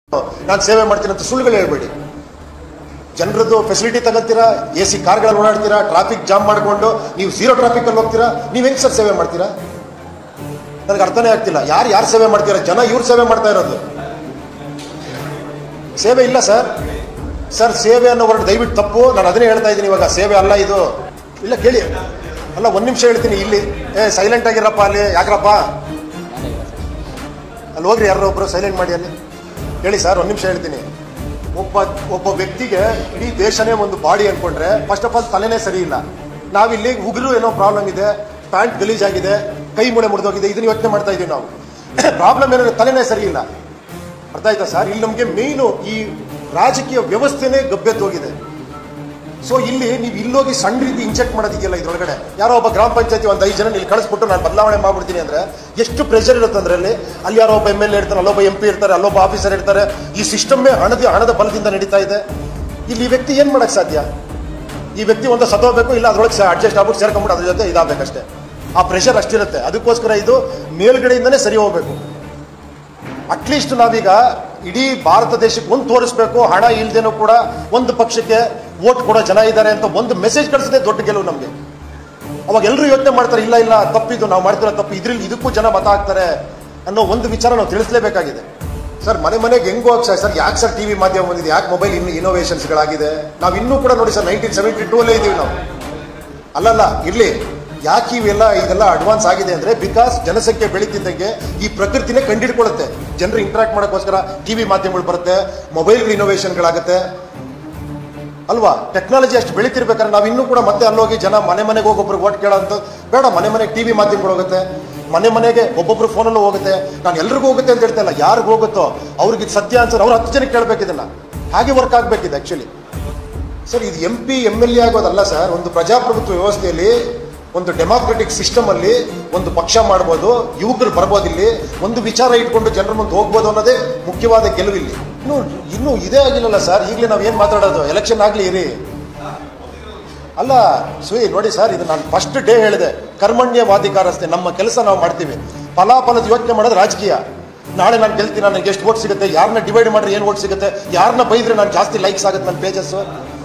ನಾನು ಸೇವೆ ಮಾಡ್ತೀನಿ ಅಂತ ಸುಳ್ಳುಗಳು ಹೇಳ್ಬೇಡಿ ಜನರದ್ದು ಫೆಸಿಲಿಟಿ ತಗೊಂತೀರಾ ಎ ಸಿ ಕಾರ್ಗಳಲ್ಲಿ ಓಡಾಡ್ತೀರಾ ಟ್ರಾಫಿಕ್ ಜಾಮ್ ಮಾಡಿಕೊಂಡು ನೀವು ಝೀರೋ ಟ್ರಾಫಿಕಲ್ಲಿ ಹೋಗ್ತೀರಾ ನೀವು ಹೆಂಗ್ ಸರ್ ಸೇವೆ ಮಾಡ್ತೀರಾ ನನಗೆ ಅರ್ಥನೇ ಆಗ್ತಿಲ್ಲ ಯಾರು ಯಾರು ಸೇವೆ ಮಾಡ್ತೀರಾ ಜನ ಇವ್ರು ಸೇವೆ ಮಾಡ್ತಾ ಇರೋದು ಸೇವೆ ಇಲ್ಲ ಸರ್ ಸರ್ ಸೇವೆ ಅನ್ನೋ ವರ್ಡ್ ದಯವಿಟ್ಟು ತಪ್ಪು ನಾನು ಅದನ್ನೇ ಹೇಳ್ತಾ ಇದ್ದೀನಿ ಇವಾಗ ಸೇವೆ ಅಲ್ಲ ಇದು ಇಲ್ಲ ಕೇಳಿ ಅಲ್ಲ ಒಂದು ನಿಮಿಷ ಹೇಳ್ತೀನಿ ಇಲ್ಲಿ ಏ ಸೈಲೆಂಟ್ ಆಗಿರಪ್ಪ ಅಲ್ಲಿ ಯಾಕ್ರಪ್ಪ ಅಲ್ಲಿ ಹೋಗ್ರಿ ಯಾರೋ ಒಬ್ರು ಸೈಲೆಂಟ್ ಮಾಡಿ ಅಲ್ಲಿ ಹೇಳಿ ಸರ್ ಒಂದು ನಿಮಿಷ ಹೇಳ್ತೀನಿ ಒಬ್ಬ ಒಬ್ಬ ವ್ಯಕ್ತಿಗೆ ಇಡೀ ದೇಶನೇ ಒಂದು ಬಾಡಿ ಅನ್ಕೊಂಡ್ರೆ ಫಸ್ಟ್ ಆಫ್ ಆಲ್ ತಲೆನೇ ಸರಿ ಇಲ್ಲ ನಾವಿಲ್ಲಿ ಉಗುರು ಏನೋ ಪ್ರಾಬ್ಲಮ್ ಇದೆ ಪ್ಯಾಂಟ್ ಗಲೀಜಾಗಿದೆ ಕೈ ಮುಳೆ ಮುರಿದೋಗಿದೆ ಇದನ್ನ ಯೋಚನೆ ಮಾಡ್ತಾ ಇದೀವಿ ನಾವು ಪ್ರಾಬ್ಲಮ್ ಏನಂದ್ರೆ ತಲೆನೇ ಸರಿ ಇಲ್ಲ ಅರ್ಥ ಆಯ್ತಾ ಸರ್ ಇಲ್ಲಿ ನಮಗೆ ಮೇಯ್ನು ಈ ರಾಜಕೀಯ ವ್ಯವಸ್ಥೆನೇ ಗಬ್ಬೆದ್ದೋಗಿದೆ ಸೊ ಇಲ್ಲಿ ನೀವು ಇಲ್ಲೋಗಿ ಸಣ್ಣ ರೀತಿ ಇಂಜೆಕ್ಟ್ ಮಾಡೋದಿದೆಯಲ್ಲ ಇದ್ರೊಳಗಡೆ ಯಾರೋ ಒಬ್ಬ ಗ್ರಾಮ ಪಂಚಾಯತಿ ಒಂದು ಐದು ಜನ ಇಲ್ಲಿ ಕಳಿಸ್ಬಿಟ್ಟು ನಾನು ಬದಲಾವಣೆ ಮಾಡ್ಬಿಡ್ತೀನಿ ಅಂದ್ರೆ ಎಷ್ಟು ಪ್ರೆಷರ್ ಇರುತ್ತೆ ಅಂದ್ರೆ ಅಲ್ಲಿ ಅಲ್ಲಿ ಯಾರೋ ಒಬ್ಬ ಎಮ್ ಎಲ್ ಎ ಇರ್ತಾರೆ ಅಲ್ಲೊಬ್ಬ ಎಂ ಪಿ ಇರ್ತಾರೆ ಅಲ್ಲೊಬ್ಬ ಆಫೀಸರ್ ಇರ್ತಾರೆ ಈ ಸಿಸ್ಟಮ್ಮೇ ಹಣದ ಹಣದ ಬಲದಿಂದ ನಡೀತಾ ಇದೆ ಇಲ್ಲಿ ಈ ವ್ಯಕ್ತಿ ಏನು ಮಾಡಕ್ ಸಾಧ್ಯ ಈ ವ್ಯಕ್ತಿ ಒಂದು ಸತ್ತೋಗ್ಬೇಕು ಇಲ್ಲ ಅದ್ರೊಳಗೆ ಅಡ್ಜಸ್ಟ್ ಆಗ್ಬಿಟ್ಟು ಸೇರ್ಕೊಂಡ್ಬಿಟ್ಟು ಅದ್ರ ಜೊತೆ ಇದಾಗಬೇಕಷ್ಟೇ ಆ ಪ್ರೆಷರ್ ಅಷ್ಟಿರುತ್ತೆ ಅದಕ್ಕೋಸ್ಕರ ಇದು ಮೇಲ್ಗಡೆಯಿಂದನೇ ಸರಿ ಹೋಗ್ಬೇಕು ಅಟ್ಲೀಸ್ಟ್ ನಾವೀಗ ಇಡೀ ಭಾರತ ದೇಶಕ್ಕೆ ಒಂದು ತೋರಿಸ್ಬೇಕು ಹಣ ಇಲ್ದೇನೂ ಕೂಡ ಒಂದು ಪಕ್ಷಕ್ಕೆ ವೋಟ್ ಕೊಡೋ ಜನ ಇದ್ದಾರೆ ಅಂತ ಒಂದು ಮೆಸೇಜ್ ಕಳಿಸದೆ ದೊಡ್ಡ ಗೆಲುವು ನಮಗೆ ಅವಾಗ ಎಲ್ಲರೂ ಯೋಚನೆ ಮಾಡ್ತಾರೆ ಇಲ್ಲ ಇಲ್ಲ ತಪ್ಪಿದು ನಾವು ಮಾಡ್ತಿರೋ ತಪ್ಪು ಇದ್ರಲ್ಲಿ ಇದಕ್ಕೂ ಜನ ಮತ ಹಾಕ್ತಾರೆ ಅನ್ನೋ ಒಂದು ವಿಚಾರ ನಾವು ತಿಳಿಸ್ಲೇಬೇಕಾಗಿದೆ ಸರ್ ಮನೆ ಮನೆಗೆ ಹೆಂಗೋ ಹೋಗ್ ಸರ್ ಸರ್ ಯಾಕೆ ಸರ್ ಟಿವಿ ಮಾಧ್ಯಮ ಬಂದಿದೆ ಯಾಕೆ ಮೊಬೈಲ್ ಇನ್ನು ಇನೋವೇಷನ್ಸ್ಗಳಾಗಿದೆ ನಾವು ಇನ್ನೂ ಕೂಡ ನೋಡಿ ಸರ್ ನೈನ್ಟೀನ್ ಸೆವೆಂಟಿ ಟೂ ಅಲ್ಲೇ ಇದೀವಿ ನಾವು ಅಲ್ಲಲ್ಲ ಇರ್ಲಿ ಯಾಕೆ ಇವೆಲ್ಲ ಇದೆಲ್ಲ ಅಡ್ವಾನ್ಸ್ ಆಗಿದೆ ಅಂದ್ರೆ ಬಿಕಾಸ್ ಜನಸಂಖ್ಯೆ ಬೆಳೀತಿದ್ದಂಗೆ ಈ ಪ್ರಕೃತಿನೇ ಕಂಡಿಡ್ಕೊಳ್ಳುತ್ತೆ ಜನರು ಇಂಟ್ರಾಕ್ಟ್ ಮಾಡೋಕ್ಕೋಸ್ಕರ ಟಿವಿ ಮಾಧ್ಯಮಗಳು ಬರುತ್ತೆ ಮೊಬೈಲ್ ಇನೋವೇಷನ್ಗಳಾಗುತ್ತೆ ಅಲ್ವಾ ಟೆಕ್ನಾಲಜಿ ಅಷ್ಟು ಬೆಳೀತಿರ್ಬೇಕಾದ್ರೆ ನಾವು ಇನ್ನೂ ಕೂಡ ಮತ್ತೆ ಅಲ್ಲೋಗಿ ಜನ ಮನೆ ಮನೆಗೆ ಹೋಗೊಬ್ರು ಓಟ್ ಕೇಳೋಂಥ ಬೇಡ ಮನೆ ಮನೆಗೆ ಟಿವಿ ಮಾಧ್ಯಮಗಳು ಹೋಗುತ್ತೆ ಮನೆ ಮನೆಗೆ ಒಬ್ಬೊಬ್ರು ಫೋನಲ್ಲೂ ಹೋಗುತ್ತೆ ನಾನು ಎಲ್ರಿಗೂ ಹೋಗುತ್ತೆ ಅಂತ ಹೇಳ್ತಾ ಇಲ್ಲ ಯಾರಿಗೂ ಹೋಗುತ್ತೋ ಅವ್ರಿಗೆ ಇದು ಸತ್ಯ ಅನ್ಸೋರು ಅವ್ರು ಹತ್ತು ಜನಕ್ಕೆ ಕೇಳಬೇಕು ಇದನ್ನ ಹಾಗೆ ವರ್ಕ್ ಆಗಬೇಕಿದೆ ಆ್ಯಕ್ಚುಲಿ ಸರ್ ಇದು M P M L A ಆಗೋದಲ್ಲ ಸರ್ ಒಂದು ಪ್ರಜಾಪ್ರಭುತ್ವ ವ್ಯವಸ್ಥೆಯಲ್ಲಿ ಒಂದು ಡೆಮಾಕ್ರೆಟಿಕ್ ಸಿಸ್ಟಮ್ ಅಲ್ಲಿ ಒಂದು ಪಕ್ಷ ಮಾಡ್ಬೋದು ಯುವಕರು ಬರ್ಬೋದು ಇಲ್ಲಿ ಒಂದು ವಿಚಾರ ಇಟ್ಕೊಂಡು ಜನರ ಮುಂದೆ ಹೋಗ್ಬೋದು ಅನ್ನೋದೇ ಮುಖ್ಯವಾದ ಗೆಲುವಿಲ್ಲಿ ಇನ್ನು ಇನ್ನೂ ಇದೇ ಆಗಿಲ್ಲಲ್ಲ ಸರ್ ಈಗಲೇ ನಾವು ಏನು ಮಾತಾಡೋದು ಎಲೆಕ್ಷನ್ ಆಗಲಿ ಇರಿ ಅಲ್ಲ ಸುಯಿ ನೋಡಿ ಸರ್ ಇದು ನಾನು ಫಸ್ಟ್ ಡೇ ಹೇಳಿದೆ ಕರ್ಮಣ್ಯವಾಧಿಕಾರಸ್ಥೆ ನಮ್ಮ ಕೆಲಸ ನಾವು ಮಾಡ್ತೀವಿ ಫಲಾಫಲದ ಯೋಚನೆ ಮಾಡೋದು ರಾಜಕೀಯ ನಾಳೆ ನಾನು ಗೆಲ್ತೀನಿ ನನಗೆ ಎಷ್ಟು ಓಟ್ ಸಿಗುತ್ತೆ ಯಾರನ್ನ ಡಿವೈಡ್ ಮಾಡ್ರೆ ಏನು ಓಟ್ ಸಿಗುತ್ತೆ ಯಾರನ್ನ ಬೈದ್ರೆ ನಾನು ಜಾಸ್ತಿ ಲೈಕ್ಸ್ ಆಗುತ್ತೆ ನನ್ನ ಪೇಜಸ್ಸು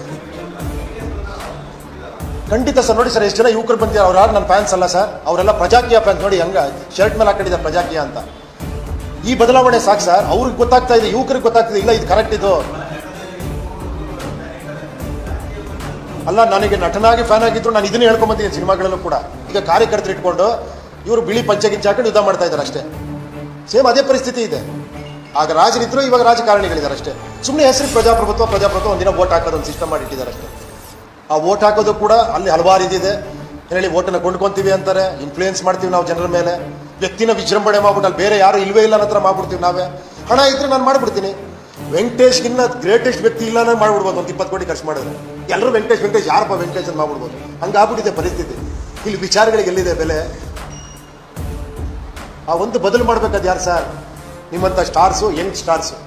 ಖಂಡಿತ ಸರ್ ನೋಡಿ ಸರ್ ಎಷ್ಟು ಜನ ಯುವಕರು ಬಂದಿದ್ದಾರೆ ಅವ್ರು ಯಾರು ನನ್ನ ಫ್ಯಾನ್ಸ್ ಅಲ್ಲ ಸರ್ ಅವರೆಲ್ಲ ಪ್ರಜಾಕೀಯ ಫ್ಯಾನ್ಸ್ ನೋಡಿ ಹಂಗ ಶರ್ಟ್ ಮೇಲೆ ಹಾಕೊಂಡಿದ್ದಾರೆ ಪ್ರಜಾಕೀಯ ಅಂತ ಈ ಬದಲಾವಣೆ ಸಾಕು ಸರ್ ಅವ್ರಿಗೆ ಗೊತ್ತಾಗ್ತಾ ಇದೆ ಯುವಕರಿಗೆ ಗೊತ್ತಾಗ್ತಿದೆ ಇಲ್ಲ ಇದು ಕರೆಕ್ಟ್ ಇದು ಅಲ್ಲ ನನಗೆ ನಟನಾಗಿ ಫ್ಯಾನ್ ಆಗಿದ್ರು ನಾನು ಇದನ್ನೇ ಹೇಳ್ಕೊಂಬಂದಿದ್ದೀನಿ ಸಿನಿಮಾಗಳಲ್ಲೂ ಕೂಡ ಈಗ ಕಾರ್ಯಕರ್ತರು ಇಟ್ಕೊಂಡು ಇವರು ಬಿಳಿ ಪಂಚೆ ಗಿಂಚೆ ಹಾಕೊಂಡು ಯುದ್ಧ ಮಾಡ್ತಾ ಇದ್ದಾರೆ ಅಷ್ಟೇ ಸೇಮ್ ಅದೇ ಪರಿಸ್ಥಿತಿ ಇದೆ ಆಗ ರಾಜರಿದ್ರು ಇವಾಗ ರಾಜಕಾರಣಿಗಳಿದ್ದಾರೆ ಅಷ್ಟೇ ಸುಮ್ಮನೆ ಹೆಸರು ಪ್ರಜಾಪ್ರಭುತ್ವ ಪ್ರಜಾಪ್ರಭುತ್ವ ಒಂದಿನ ವೋಟ್ ಹಾಕೋದು ಒಂದು ಸಿಸ್ಟಮ್ ಮಾಡಿಟ್ಟಿದ್ದಾರೆ ಅಷ್ಟೇ ಆ ವೋಟ್ ಹಾಕೋದು ಕೂಡ ಅಲ್ಲಿ ಹಲವಾರು ಇದಿದೆ ಹೇಳಿ ವೋಟನ್ನು ಕೊಂಡ್ಕೊಂತೀವಿ ಅಂತಾರೆ ಇನ್ಫ್ಲೂಯೆನ್ಸ್ ಮಾಡ್ತೀವಿ ನಾವು ಜನರ ಮೇಲೆ ವ್ಯಕ್ತಿನ ವಿಜೃಂಭಣೆ ಮಾಡ್ಬಿಟ್ಟು ಅಲ್ಲಿ ಬೇರೆ ಯಾರು ಇಲ್ವೇ ಇಲ್ಲ ಅನ್ನೋ ಮಾಡ್ಬಿಡ್ತೀವಿ ನಾವೇ ಹಣ ಇದ್ರೆ ನಾನು ಮಾಡ್ಬಿಡ್ತೀನಿ ವೆಂಕಟೇಶ್ಗಿನ್ನ ಗ್ರೇಟೆಸ್ಟ್ ವ್ಯಕ್ತಿ ಇಲ್ಲ ಅನ್ನೋ ಮಾಡ್ಬಿಡ್ಬೋದು ಒಂದು ಇಪ್ಪತ್ತು ಕೋಟಿ ಖರ್ಚು ಮಾಡಿದ್ರೆ ಎಲ್ಲರೂ ವೆಂಕಟೇಶ್ ವೆಂಕಟೇಶ್ ಯಾರಪ್ಪ ವೆಂಕಟೇಶ್ ಅಂತ ಮಾಡ್ಬಿಡ್ಬೋದು ಹಂಗಾಗ್ಬಿಟ್ಟಿದೆ ಪರಿಸ್ಥಿತಿ ಇಲ್ಲಿ ವಿಚಾರಗಳಿಗೆ ಎಲ್ಲಿದೆ ಬೆಲೆ ಆ ಒಂದು ಬದಲು ಮಾಡ್ಬೇಕಾದ್ ಯಾರು ಸರ್ ನಿಮ್ಮಂಥ ಸ್ಟಾರ್ಸು ಯಂಗ್ ಸ್ಟಾರ್ಸು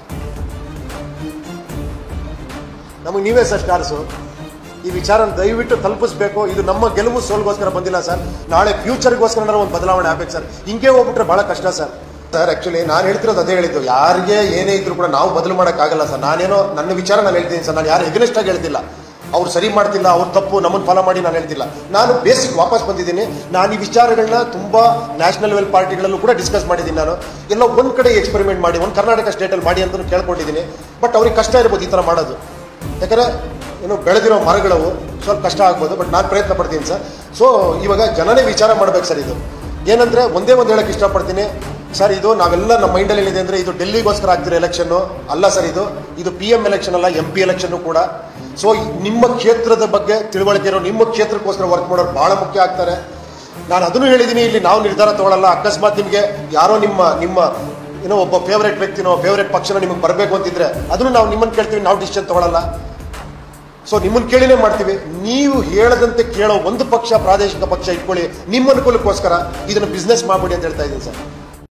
ನಮಗೆ ನೀವೇ ಸರ್ ಸ್ಟಾರ್ಸು ಈ ವಿಚಾರ ದಯವಿಟ್ಟು ತಲುಪಿಸ್ಬೇಕು ಇದು ನಮ್ಮ ಗೆಲುವು ಸೋಲ್ಗೋಸ್ಕರ ಬಂದಿಲ್ಲ ಸರ್ ನಾಳೆ ಫ್ಯೂಚರ್ಗೋಸ್ಕರ ಒಂದು ಬದಲಾವಣೆ ಆಗ್ಬೇಕು ಸರ್ ಹಿಂಗೆ ಹೋಗ್ಬಿಟ್ರೆ ಬಹಳ ಕಷ್ಟ ಸರ್ ಸರ್ ಆಕ್ಚುಲಿ ನಾನು ಹೇಳ್ತಿರೋದು ಅದೇ ಹೇಳಿದ್ದು ಯಾರಿಗೆ ಏನೇ ಇದ್ರು ಕೂಡ ನಾವು ಬದಲು ಮಾಡೋಕ್ಕಾಗಲ್ಲ ಸರ್ ನಾನೇನೋ ನನ್ನ ವಿಚಾರ ನಾನು ಹೇಳ್ತೀನಿ ಸರ್ ನಾನು ಯಾರು ಎಗ್ನೆಸ್ಟ್ ಆಗಿ ಹೇಳ್ತಿಲ್ಲ ಅವ್ರು ಸರಿ ಮಾಡ್ತಿಲ್ಲ ಅವ್ರ ತಪ್ಪು ನಮ್ಮನ್ನು ಫಾಲೋ ಮಾಡಿ ನಾನು ಹೇಳ್ತಿಲ್ಲ ನಾನು ಬೇಸಿಕ್ ವಾಪಸ್ ಬಂದಿದ್ದೀನಿ ನಾನು ಈ ವಿಚಾರಗಳನ್ನ ತುಂಬಾ ನ್ಯಾಷನಲ್ ಲೆವೆಲ್ ಪಾರ್ಟಿಗಳಲ್ಲೂ ಕೂಡ ಡಿಸ್ಕಸ್ ಮಾಡಿದ್ದೀನಿ ನಾನು ಎಲ್ಲ ಒಂದ್ ಕಡೆ ಎಕ್ಸ್ಪೆರಿಮೆಂಟ್ ಮಾಡಿ ಒಂದು ಕರ್ನಾಟಕ ಸ್ಟೇಟಲ್ಲಿ ಮಾಡಿ ಅಂತ ಕೇಳ್ಕೊಂಡಿದ್ದೀನಿ ಬಟ್ ಅವ್ರಿಗೆ ಕಷ್ಟ ಇರ್ಬೋದು ಈ ಥರ ಮಾಡೋದು ಯಾಕಂದ್ರೆ ಏನು ಬೆಳೆದಿರೋ ಮರಗಳವು ಸ್ವಲ್ಪ ಕಷ್ಟ ಆಗ್ಬೋದು ಬಟ್ ನಾನು ಪ್ರಯತ್ನ ಪಡ್ತೀನಿ ಸರ್ ಸೊ ಇವಾಗ ಜನನೇ ವಿಚಾರ ಮಾಡ್ಬೇಕು ಸರ್ ಇದು ಏನಂದ್ರೆ ಒಂದೇ ಒಂದು ಹೇಳಕ್ಕೆ ಇಷ್ಟಪಡ್ತೀನಿ ಸರ್ ಇದು ನಾವೆಲ್ಲ ನಮ್ಮ ಮೈಂಡಲ್ಲಿ ಏನಿದೆ ಅಂದ್ರೆ ಇದು ಡೆಲ್ಲಿಗೋಸ್ಕರ ಆಗ್ತಿರೋ ಎಲೆಕ್ಷನ್ನು ಅಲ್ಲ ಸರ್ ಇದು ಇದು ಪಿ ಎಂ ಎಲೆಕ್ಷನ್ ಅಲ್ಲ ಎಂ ಪಿ ಎಲೆಕ್ಷನ್ನು ಕೂಡ ಸೊ ನಿಮ್ಮ ಕ್ಷೇತ್ರದ ಬಗ್ಗೆ ತಿಳುವಳಿಕೆ ಇರೋ ನಿಮ್ಮ ಕ್ಷೇತ್ರಕ್ಕೋಸ್ಕರ ವರ್ಕ್ ಮಾಡೋರು ಬಹಳ ಮುಖ್ಯ ಆಗ್ತಾರೆ ನಾನು ಅದನ್ನು ಹೇಳಿದ್ದೀನಿ ಇಲ್ಲಿ ನಾವು ನಿರ್ಧಾರ ತಗೊಳ್ಳಲ್ಲ ಅಕಸ್ಮಾತ್ ನಿಮಗೆ ಯಾರೋ ನಿಮ್ಮ ನಿಮ್ಮ ಏನೋ ಒಬ್ಬ ಫೇವ್ರೇಟ್ ವ್ಯಕ್ತಿನೋ ಫೇವ್ರೇಟ್ ಪಕ್ಷನೋ ನಿಮಗೆ ಬರಬೇಕು ಅಂತಿದ್ರೆ ಅದನ್ನು ನಾವು ನಿಮ್ಮನ್ನು ಕೇಳ್ತೀವಿ ನಾವು ಡಿಸಿಷನ್ ತಗೊಳ್ಳಲ್ಲ ಸೊ ನಿಮ್ಮನ್ನು ಕೇಳಿನೇ ಮಾಡ್ತೀವಿ ನೀವು ಹೇಳದಂತೆ ಕೇಳೋ ಒಂದು ಪಕ್ಷ ಪ್ರಾದೇಶಿಕ ಪಕ್ಷ ಇಟ್ಕೊಳ್ಳಿ ನಿಮ್ಮ ಅನುಕೂಲಕ್ಕೋಸ್ಕರ ಇದನ್ನು ಬಿಸ್ನೆಸ್ ಮಾಡ್ಬಿಡಿ ಅಂತ ಹೇಳ್ತಾ ಇದ್ದೀನಿ ಸರ್